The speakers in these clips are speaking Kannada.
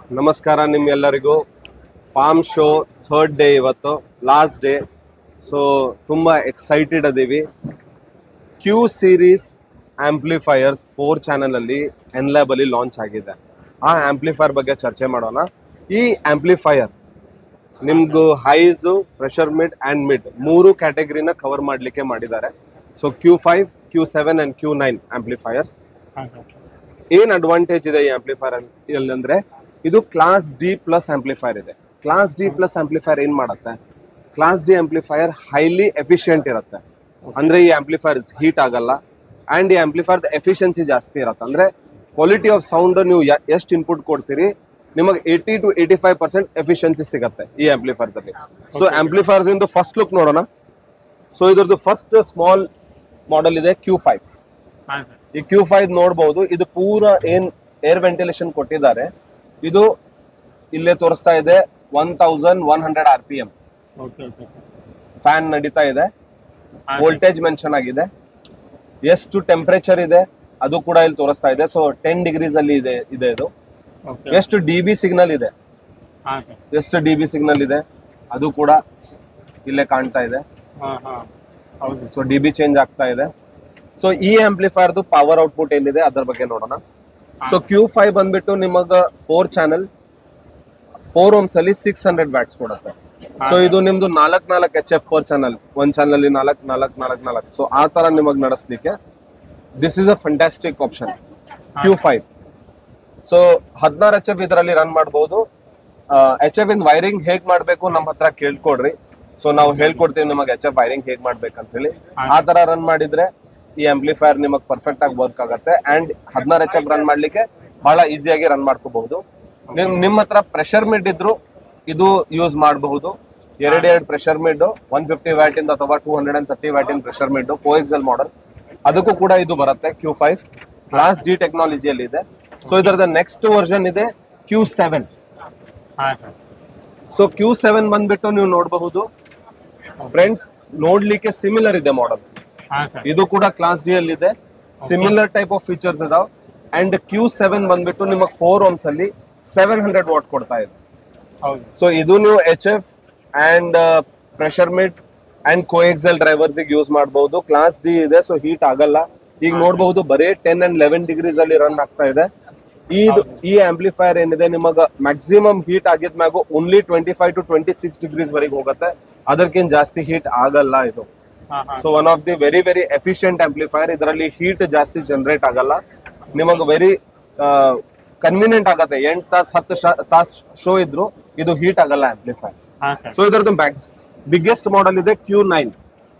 ನಮಸ್ಕಾರ ನಿಮ್ಗೆಲ್ಲರಿಗೂ ಪಾಮ್ ಶೋ ಥರ್ಡ್ ಡೇ ಇವತ್ತು ಲಾಸ್ಟ್ ಡೇ ಸೊ ತುಂಬ ಎಕ್ಸೈಟೆಡ್ ಅದೀವಿ ಕ್ಯೂ ಸೀರೀಸ್ ಆಂಪ್ಲಿಫೈಯರ್ಸ್ ಫೋರ್ ಚಾನಲಲ್ಲಿ ಎನ್ಲ್ಯಾಬಲ್ಲಿ ಲಾಂಚ್ ಆಗಿದೆ ಆ ಆಂಪ್ಲಿಫೈಯರ್ ಬಗ್ಗೆ ಚರ್ಚೆ ಮಾಡೋಣ ಈ ಆಂಪ್ಲಿಫೈಯರ್ ನಿಮ್ದು ಹೈಸು ಪ್ರೆಷರ್ ಮಿಡ್ ಆ್ಯಂಡ್ ಮಿಡ್ ಮೂರು ಕ್ಯಾಟಗರಿನ ಕವರ್ ಮಾಡಲಿಕ್ಕೆ ಮಾಡಿದ್ದಾರೆ so Q five Q seven and Q nine amplifiers ಏನ್ ಅಡ್ವಾಂಟೇಜ್ ಇದೆ ಈ ಆಂಪ್ಲಿಫೈರ್ ಅಲ್ಲಿ ಅಂದ್ರೆ ಇದು ಕ್ಲಾಸ್ ಡಿ ಪ್ಲಸ್ ಆಂಪ್ಲಿಫೈರ್ ಇದೆ ಕ್ಲಾಸ್ ಡಿ ಪ್ಲಸ್ ಆಂಪ್ಲಿಫೈರ್ ಏನ್ ಮಾಡುತ್ತೆ class D amplifier highly efficient ಇರುತ್ತೆ ಅಂದ್ರೆ ಈ ಆಂಪ್ಲಿಫೈರ್ ಹೀಟ್ ಆಗಲ್ಲ ಅಂಡ್ ಈ ಆಂಪ್ಲಿಫೈರ್ ಎಫಿಷಿಯನ್ಸಿ ಜಾಸ್ತಿ ಇರುತ್ತೆ ಅಂದ್ರೆ ಕ್ವಾಲಿಟಿ ಆಫ್ ಸೌಂಡ್ ನೀವು ಎಷ್ಟು ಇನ್ಪುಟ್ ಕೊಡ್ತೀರಿ ನಿಮಗೆ eighty to eighty five percent efficiency ಸಿಗುತ್ತೆ ಈ ಆಂಪ್ಲಿಫೈರ್ ದಲ್ಲಿ ಸೊ ಆಂಪ್ಲಿಫೈರ್ ಇಂದು ಫಸ್ಟ್ ಲುಕ್ ನೋಡೋಣ ಸೊ ಇದ್ರದ್ದು ಫಸ್ಟ್ ಸ್ಮಾಲ್ ಮಾಡೆಲ್ ಇದೆ ಕ್ಯೂ ಫೈವ್ ಈ ಕ್ಯೂ ಫೈವ್ ನೋಡಬಹುದು ಇದು ಪೂರ ಏನ್ ಏರ್ ವೆಂಟಿಲೇಷನ್ ಕೊಟ್ಟಿದ್ದಾರೆ ಇದು ಇಲ್ಲೇ ತೋರಿಸ್ತಾ ಇದೆ one thousand one hundred R P M fan ನಡೀತಾ ಇದೆ ವೋಲ್ಟೇಜ್ ಮೆನ್ಷನ್ ಆಗಿದೆ ಎಷ್ಟು ಟೆಂಪರೇಚರ್ ಇದೆ ಅದು ಕೂಡ ಇಲ್ಲಿ ತೋರಿಸ್ತಾ ಇದೆ ಸೊ ಟೆನ್ ಡಿಗ್ರೀಸ್ ಅಲ್ಲಿ ಇದೆ ಇದೆ ಇದು ಎಷ್ಟು ಡಿ ಬಿ ಸಿಗ್ನಲ್ ಇದೆ ಎಷ್ಟು ಡಿ ಬಿ ಸಿಗ್ನಲ್ ಇದೆ ಅದು ಕೂಡ ಇಲ್ಲೇ ಕಾಣ್ತಾ ಇದೆ ಸೊ ಡಿ ಬಿ ಚೇಂಜ್ ಆಗ್ತಾ ಇದೆ ಸೊ ಈ ಆಂಪ್ಲಿಫೈರ್ದು ಪವರ್ ಔಟ್ಪುಟ್ ಏನಿದೆ ಅದರ ಬಗ್ಗೆ ನೋಡೋಣ ಸೊ ಕ್ಯೂ ಫೈವ್ ಬಂದ್ಬಿಟ್ಟು ನಿಮಗ ಫೋರ್ ಚಾನಲ್ ಫೋರ್ ಓಮ್ಸ್ ಅಲ್ಲಿ ಸಿಕ್ಸ್ ಹಂಡ್ರೆಡ್ ಬ್ಯಾಟ್ಸ್ ಕೊಡುತ್ತೆ ಸೊ ಇದು ನಿಮ್ದು ನಾಲ್ಕ್ ನಾಲ್ಕ್ ಎಚ್ ಎಫ್ ಪರ್ ಚಾನಲ್ ಒಂದ್ ಚಾನಲ್ ಅಲ್ಲಿ ನಾಲ್ಕ್ ನಾಲ್ಕ್ ನಾಲ್ಕ್ ನಾಲ್ಕ್ ಸೊ ಆ ತರ ನಿಮಗ್ ನಡೆಸ್ಲಿಕ್ಕೆ this is a fantastic option Q five so ಹದಿನಾರು ಎಚ್ ಎಫ್ ಇದರಲ್ಲಿ ರನ್ ಮಾಡಬಹುದು ಎಚ್ ಎಫ್ ಇನ್ ವೈರಿಂಗ್ ಹೇಗ್ ಮಾಡ್ಬೇಕು ನಮ್ಮ ಹತ್ರ ಕೇಳ್ಕೊಡ್ರಿ ಸೊ ನಾವು ಹೇಳ್ಕೊಡ್ತೀವಿ ನಿಮಗೆ ಎಚ್ ಎಫ್ ವೈರಿಂಗ್ ಹೇಗ್ ಮಾಡ್ಬೇಕಂತ ಹೇಳಿ ಆ ತರ ರನ್ ಮಾಡಿದ್ರೆ ಈ ಆಂಪ್ಲಿಫೈರ್ ನಿಮಗೆ ಪರ್ಫೆಕ್ಟ್ ಆಗಿ ವರ್ಕ್ ಆಗುತ್ತೆ ಅಂಡ್ ಹದಿನಾರು ಎಚ್ ಎಫ್ ರನ್ ಮಾಡ್ಲಿಕ್ಕೆ ಬಹಳ ಈಸಿಯಾಗಿ ರನ್ ಮಾಡ್ಕೋಬಹುದು ನಿಮ್ ನಿಮ್ಮ ಹತ್ರ ಪ್ರೆಷರ್ ಮಿಡ್ ಇದ್ರು ಇದು ಯೂಸ್ ಮಾಡಬಹುದು ಎರಡ್ ಎರಡು pressure mid one fifty watt ಇಂದ ಅಥವಾ two hundred and thirty watt in pressure mid coaxial model ಅದಕ್ಕೂ ಕೂಡ ಇದು ಬರುತ್ತೆ ಕ್ಯೂ ಫೈವ್ ಕ್ಲಾಸ್ ಡಿ ಟೆಕ್ನಾಲಜಿಯಲ್ಲಿ ಇದೆ ಸೊ ಇದರದ ನೆಕ್ಸ್ಟ್ ವರ್ಷನ್ ಇದೆ Q seven so Q seven ಬಂದ್ಬಿಟ್ಟು ನೀವು ನೋಡಬಹುದು ಫ್ರೆಂಡ್ಸ್ ನೋಡ್ಲಿಕ್ಕೆ ಸಿಮಿಲರ್ ಇದೆ ಮಾಡೆಲ್ ಇದು ಕೂಡ ಕ್ಲಾಸ್ ಡಿ ಅಲ್ಲಿ ಇದೆ ಸಿಮಿಲರ್ ಟೈಪ್ ಆಫ್ ಫೀಚರ್ಸ್ ಇದಾವ್ ಅಂಡ್ ಕ್ಯೂ ಸೆವೆನ್ ಬಂದ್ಬಿಟ್ಟು ನಿಮಗೆ ಫೋರ್ ಓಮ್ಸ್ ಅಲ್ಲಿ ಸೆವೆನ್ ಹಂಡ್ರೆಡ್ ವಾಟ್ ಕೊಡ್ತಾ ಇದೆ ಸೊ ಇದು ನೀವು H F and pressure mid and coaxial drivers use ಮಾಡಬಹುದು ಕ್ಲಾಸ್ ಡಿ ಇದೆ ಸೊ ಹೀಟ್ ಆಗಲ್ಲ ಈಗ ನೋಡಬಹುದು ಬರೀ ಟೆನ್ ಅಂಡ್ ಲೆವೆನ್ ಡಿಗ್ರೀಸ್ ಅಲ್ಲಿ ರನ್ ಆಗ್ತಾ ಇದೆ ಇದು ಈ ಆಂಪ್ಲಿಫೈರ್ ಏನಿದೆ ನಿಮಗ ಮ್ಯಾಕ್ಸಿಮಮ್ ಹೀಟ್ ಆಗಿದ್ಮ್ಯಾಗು only twenty five to twenty six degrees ವರೆಗೆ ಹೋಗುತ್ತೆ ಅದಕ್ಕಿಂತ ಜಾಸ್ತಿ ಹೀಟ್ ಆಗಲ್ಲ ಇದು so one of the very very efficient amplifier ಇದರಲ್ಲಿ ಹೀಟ್ ಜಾಸ್ತಿ ಜನರೇಟ್ ಆಗಲ್ಲ ನಿಮಗೆ ವೆರಿ ಕನ್ವೀನಿಯಂಟ್ ಆಗತ್ತೆ ಎಂಟ್ ತಾಸ್ ಹತ್ತು ತಾಸ್ ಶೋ ಇದ್ರು ಇದು ಹೀಟ್ ಆಗಲ್ಲ ಆಂಪ್ಲಿಫೈರ್ ಸೊ ಇದರದ್ದು ಮ್ಯಾಕ್ಸ್ ಬಿಗ್ಗೆಸ್ಟ್ ಮಾಡೆಲ್ ಇದೆ ಕ್ಯೂ ನೈನ್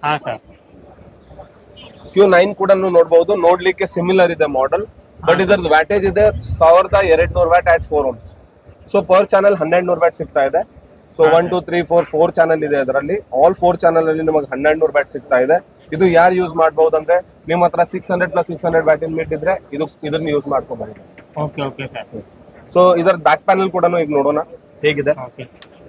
ಕ್ಯೂ ನೈನ್ ಕೂಡ ನೋಡಬಹುದು ನೋಡ್ಲಿಕ್ಕೆ ಸಿಮಿಲರ್ ಇದೆ ಮಾಡೆಲ್ ಬಟ್ ಇದರದ್ದು ವ್ಯಾಟೇಜ್ ಇದೆ ಸಾವಿರದ ಎರಡ್ ನೂರ್ watt at four ohms so per channel ಹನ್ನೆರಡು ನೂರ್ ವ್ಯಾಟ್ ಸಿಗ್ತಾ ಇದೆ so one two three four four channel ಇದೆ ಅದರಲ್ಲಿ ಆಲ್ ಫೋರ್ ಚಾನಲ್ ಅಲ್ಲಿ ನಿಮಗೆ ಹನ್ನೆರಡು ನೂರ್ ಬ್ಯಾಟ್ ಸಿಗ್ತಾ ಇದೆ ಇದು ಯಾರು ಯೂಸ್ ಮಾಡಬಹುದು ಅಂದ್ರೆ ನಿಮ್ಮ ಹತ್ರ six hundred plus six hundred watt in mid ಇದ್ರೆ ಇದು ಇದನ್ನ ಯೂಸ್ ಮಾಡ್ಕೋಬಹುದು ಓಕೆ ಓಕೆ ಸರ್ ಸೊ ಇದರ ಬ್ಯಾಕ್ ಪ್ಯಾನಲ್ ಕೂಡ ಈಗ ನೋಡೋಣ ಹೇಗಿದೆ ಓಕೆ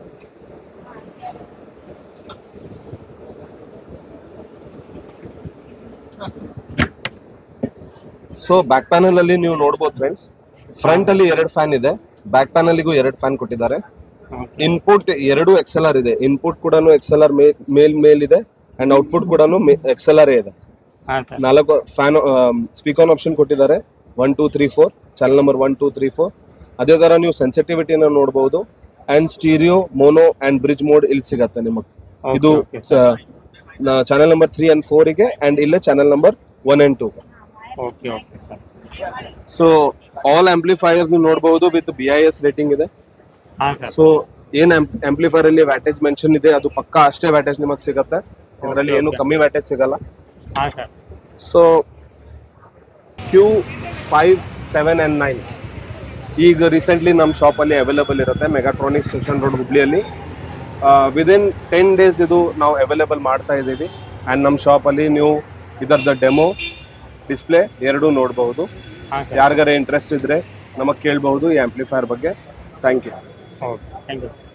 ಸೊ ಬ್ಯಾಕ್ ಪ್ಯಾನಲ್ ಅಲ್ಲಿ ನೀವು ನೋಡಬಹುದು ಫ್ರೆಂಡ್ಸ್ ಫ್ರಂಟ್ ಅಲ್ಲಿ ಎರಡು ಫ್ಯಾನ್ ಇದೆ ಬ್ಯಾಕ್ ಪ್ಯಾನಲ್ಗೂ ಎರಡು ಫ್ಯಾನ್ ಕೊಟ್ಟಿದ್ದಾರೆ ಇನ್ಪುಟ್ ಎರಡು ಎಕ್ಸೆಲರ್ ಇದೆ ಇನ್ಪುಟ್ ಕೂಡ ಎಕ್ಸೆಲರ್ ಮೇಲ್ ಮೇಲ್ ಇದೆ ಅಂಡ್ ಔಟ್ಪುಟ್ ಕೂಡ ಎಕ್ಸೆಲರ್ ಇದೆ ಹಾಂ ಸರ್ ನಾಲ್ಕು ಫ್ಯಾನ್ ಸ್ಪೀಕರ್ ಆಪ್ಷನ್ ಕೊಟ್ಟಿದ್ದಾರೆ one two three four channel number one two three four ಅದೇ ತರ ನೀವು ಸೆನ್ಸಿಟಿವಿಟಿನ ನೋಡಬಹುದು and stereo mono and bridge mode ಇಲ್ಲಿ ಸಿಗತ್ತೆ ನಿಮಗೆ ಇದು okay, channel number three and four ಗೆ ಅಂಡ್ ಇಲ್ಲೇ channel number one and two okay okay sir so all amplifiers ನೀವು ನೋಡಬಹುದು with B I S rating ಇದೆ ಹಾಂ ಸರ್ ಸೊ ಏನ್ ಆಂಪ್ಲಿಫೈರ್ ಅಲ್ಲಿ ವ್ಯಾಟೇಜ್ ಮೆನ್ಷನ್ ಇದೆ ಅದು ಪಕ್ಕಾ ಅಷ್ಟೇ ವ್ಯಾಟೇಜ್ ನಿಮಗೆ ಸಿಗುತ್ತೆ ಇದರಲ್ಲಿ ಏನು ಕಮ್ಮಿ ವ್ಯಾಟೇಜ್ ಸಿಗಲ್ಲ ಹಾಂ sir so Q five seven and nine ಈಗ ರೀಸೆಂಟ್ಲಿ ನಮ್ಮ ಶಾಪಲ್ಲಿ ಅವೈಲೇಬಲ್ ಇರುತ್ತೆ ಮೆಗಾಟ್ರಾನಿಕ್ ಸ್ಟೇಷನ್ ರೋಡ್ ಹುಬ್ಳಿಯಲ್ಲಿ ವಿದಿನ್ ಟೆನ್ ಡೇಸ್ ಇದು ನಾವು ಅವೈಲೇಬಲ್ ಮಾಡ್ತಾ ಇದ್ದೀವಿ ಆ್ಯಂಡ್ ನಮ್ಮ ಶಾಪಲ್ಲಿ ನೀವು ಇದರದ ಡೆಮೋ ಡಿಸ್ಪ್ಲೇ ಎರಡೂ ನೋಡಬಹುದು ಹಾಂ ಸರ್ ಯಾರಿಗಾರ ಇಂಟ್ರೆಸ್ಟ್ ಇದ್ರೆ ನಮಗೆ ಕೇಳಬಹುದು ಈ ಆಂಪ್ಲಿಫೈರ್ ಬಗ್ಗೆ thank you okay thank you